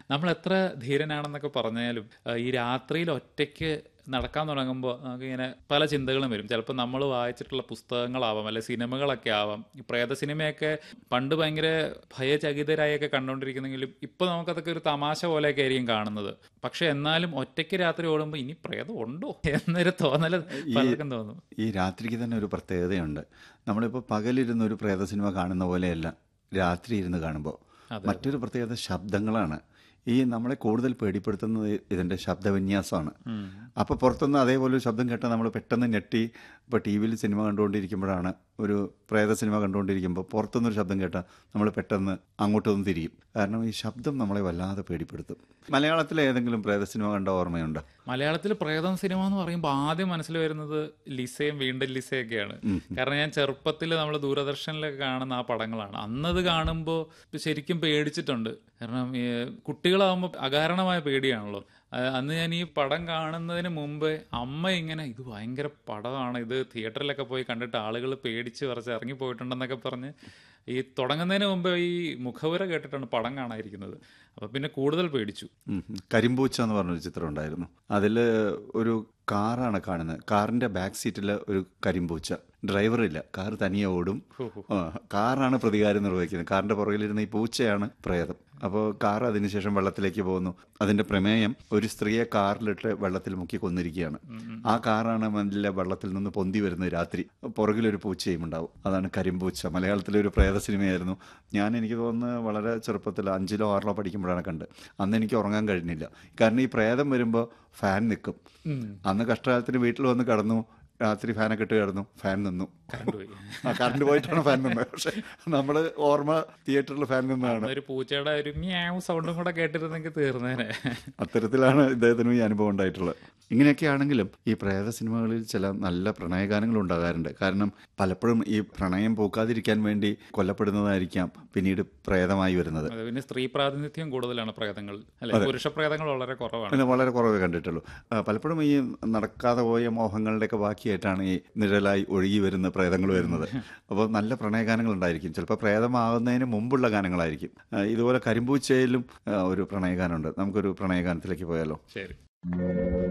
നമ്മൾ എത്ര ധീരനാണെന്നൊക്കെ പറഞ്ഞാലും ആ, ഈ രാത്രിയിൽ ഒറ്റയ്ക്ക് നടക്കാൻ തുടങ്ങുമ്പോൾ നമുക്കിങ്ങനെ പല ചിന്തകളും വരും ചിലപ്പോൾ നമ്മൾ വായിച്ചിട്ടുള്ള പുസ്തകങ്ങളാവാം അല്ലെ സിനിമകളൊക്കെ ആവാം ഈ പ്രേത സിനിമയൊക്കെ പണ്ട് ഭയങ്കര ഭയചകിതരായൊക്കെ കണ്ടുകൊണ്ടിരിക്കുന്നെങ്കിലും ഇപ്പോൾ നമുക്കതൊക്കെ ഒരു തമാശ പോലെയൊക്കെ ആയിരിക്കും കാണുന്നത് പക്ഷെ എന്നാലും ഒറ്റയ്ക്ക് രാത്രി ഓടുമ്പോൾ ഇനി പ്രേതം ഉണ്ടോ എന്നൊരു തോന്നൽ പലർക്കും തോന്നും ഈ രാത്രിക്ക് തന്നെ ഒരു പ്രത്യേകതയുണ്ട് നമ്മളിപ്പോൾ പകലിരുന്ന് ഒരു പ്രേത സിനിമ കാണുന്ന പോലെയല്ല രാത്രി ഇരുന്ന് കാണുമ്പോൾ മറ്റൊരു പ്രത്യേകത ശബ്ദങ്ങളാണ് ഈ നമ്മളെ കൂടുതൽ പേടിപ്പെടുത്തുന്നത് ഇതിൻ്റെ ശബ്ദവിന്യാസമാണ് അപ്പോൾ പുറത്തുനിന്ന് അതേപോലെ ഒരു ശബ്ദം കേട്ടാൽ നമ്മൾ പെട്ടെന്ന് ഞെട്ടി ഇപ്പോൾ ടി വിയിൽ സിനിമ കണ്ടുകൊണ്ടിരിക്കുമ്പോഴാണ് ഒരു പ്രേത സിനിമ കണ്ടുകൊണ്ടിരിക്കുമ്പോൾ പുറത്തുനിന്നൊരു ശബ്ദം കേട്ടാൽ നമ്മൾ പെട്ടെന്ന് അങ്ങോട്ടൊന്ന് തിരിയും കാരണം ഈ ശബ്ദം നമ്മളെ വല്ലാതെ പേടിപ്പെടുത്തും മലയാളത്തിലെ ഏതെങ്കിലും പ്രേത സിനിമ കണ്ട ഓർമ്മയുണ്ടോ മലയാളത്തിൽ പ്രേതം സിനിമ എന്ന് പറയുമ്പോൾ ആദ്യം മനസ്സിൽ വരുന്നത് ലിസയും വീണ്ടും ലിസയൊക്കെയാണ് കാരണം ഞാൻ ചെറുപ്പത്തിൽ നമ്മൾ ദൂരദർശനിലൊക്കെ കാണുന്ന ആ പടങ്ങളാണ് അന്നത് കാണുമ്പോൾ ശരിക്കും പേടിച്ചിട്ടുണ്ട് കാരണം ഈ കുട്ടികളാവുമ്പോൾ അകാരണമായ പേടിയാണല്ലോ ആ, അന്ന് ഞാൻ ഈ പടം കാണുന്നതിന് മുമ്പ് അമ്മ ഇങ്ങനെ ഇത് ഭയങ്കര പടമാണ് ഇത് തിയേറ്ററിലൊക്കെ പോയി കണ്ടിട്ട് ആളുകൾ പേടിച്ച് കുറച്ച് ഇറങ്ങിപ്പോയിട്ടുണ്ടെന്നൊക്കെ പറഞ്ഞ് ഈ തുടങ്ങുന്നതിന് മുമ്പ് ഈ മുഖവുര കേട്ടിട്ടാണ് പടം കാണാതിരിക്കുന്നത് അപ്പം പിന്നെ കൂടുതൽ പേടിച്ചു ഉം. കരിമ്പൂച്ച എന്ന് പറഞ്ഞൊരു ചിത്രം ഉണ്ടായിരുന്നു അതിൽ ഒരു കാറാണ് കാണുന്നത് കാറിന്റെ ബാക്ക് സീറ്റിൽ ഒരു കരിമ്പൂച്ച ഡ്രൈവറില്ല കാർ തനിയെ ഓടും ആ, കാറാണ് പ്രതികാരം നിർവഹിക്കുന്നത് കാറിന്റെ പുറകിലിരുന്ന ഈ പൂച്ചയാണ് പ്രേതം അപ്പോൾ കാർ അതിനുശേഷം വെള്ളത്തിലേക്ക് പോകുന്നു അതിന്റെ പ്രമേയം ഒരു സ്ത്രീയെ കാറിലിട്ട് വെള്ളത്തിൽ മുക്കി കൊന്നിരിക്കുകയാണ് ആ കാറാണ് മെല്ലെ വെള്ളത്തിൽ നിന്ന് പൊന്തി വരുന്നത് രാത്രി പുറകിലൊരു പൂച്ചയും ഉണ്ടാവും അതാണ് കരിമ്പൂച്ച മലയാളത്തിലെ ഒരു പ്രേത സിനിമയായിരുന്നു ഞാൻ എനിക്ക് തോന്നുന്നു വളരെ ചെറുപ്പത്തിൽ അഞ്ചിലോ ആറിലോ പഠിക്കുമ്പോഴാണ് കണ്ട് അന്ന് എനിക്ക് ഉറങ്ങാൻ കഴിഞ്ഞില്ല കാരണം ഈ പ്രേതം വരുമ്പോൾ ഫാൻ നിൽക്കും അന്ന് കഷ്ടകാലത്തിന് വീട്ടിൽ വന്ന് കടന്നു രാത്രി ഫാനൊക്കെ ഇട്ട് കിടന്നു ഫാൻ നിന്നു കറണ്ട് പോയി ആ കറണ്ട് പോയിട്ടാണ് ഫാൻ നിന്നത് പക്ഷെ നമ്മൾ ഓർമ്മ തിയേറ്ററിൽ ഫാൻ നിന്നതാണ് ഒരു പൂച്ചയുടെ ഒരു മ്യാവ് സൗണ്ടും കൂടെ കേട്ടിരുന്നെങ്കിൽ തീർന്നേനെ അത്തരത്തിലാണ് ഇദ്ദേഹത്തിനും ഈ അനുഭവം ഉണ്ടായിട്ടുള്ളത് ഇങ്ങനെയൊക്കെ ആണെങ്കിലും ഈ പ്രേത സിനിമകളിൽ ചില നല്ല പ്രണയഗാനങ്ങൾ ഉണ്ടാകാറുണ്ട് കാരണം പലപ്പോഴും ഈ പ്രണയം പൂക്കാതിരിക്കാൻ വേണ്ടി കൊല്ലപ്പെടുന്നതായിരിക്കാം പിന്നീട് പ്രേതമായി വരുന്നത് അത് പിന്നെ സ്ത്രീ പ്രാതിനിധ്യം കൂടുതലാണ് പ്രേതങ്ങൾ അല്ലെ പുരുഷ പ്രേതങ്ങൾ വളരെ കുറവാണ് പിന്നെ വളരെ കുറവേ കണ്ടിട്ടുള്ളൂ ആ, പലപ്പോഴും ഈ നടക്കാതെ പോയ മോഹങ്ങളുടെയൊക്കെ ബാക്കിയായിട്ടാണ് ഈ നിഴലായി ഒഴുകി വരുന്ന പ്രേതങ്ങൾ വരുന്നത് അപ്പോൾ നല്ല പ്രണയഗാനങ്ങൾ ഉണ്ടായിരിക്കും ചിലപ്പോൾ പ്രേതമാകുന്നതിന് മുമ്പുള്ള ഗാനങ്ങളായിരിക്കും ആ, ഇതുപോലെ കരിമ്പൂച്ചയിലും ആ, ഒരു പ്രണയഗാനമുണ്ട് നമുക്കൊരു പ്രണയഗാനത്തിലേക്ക് പോയാലോ ശരി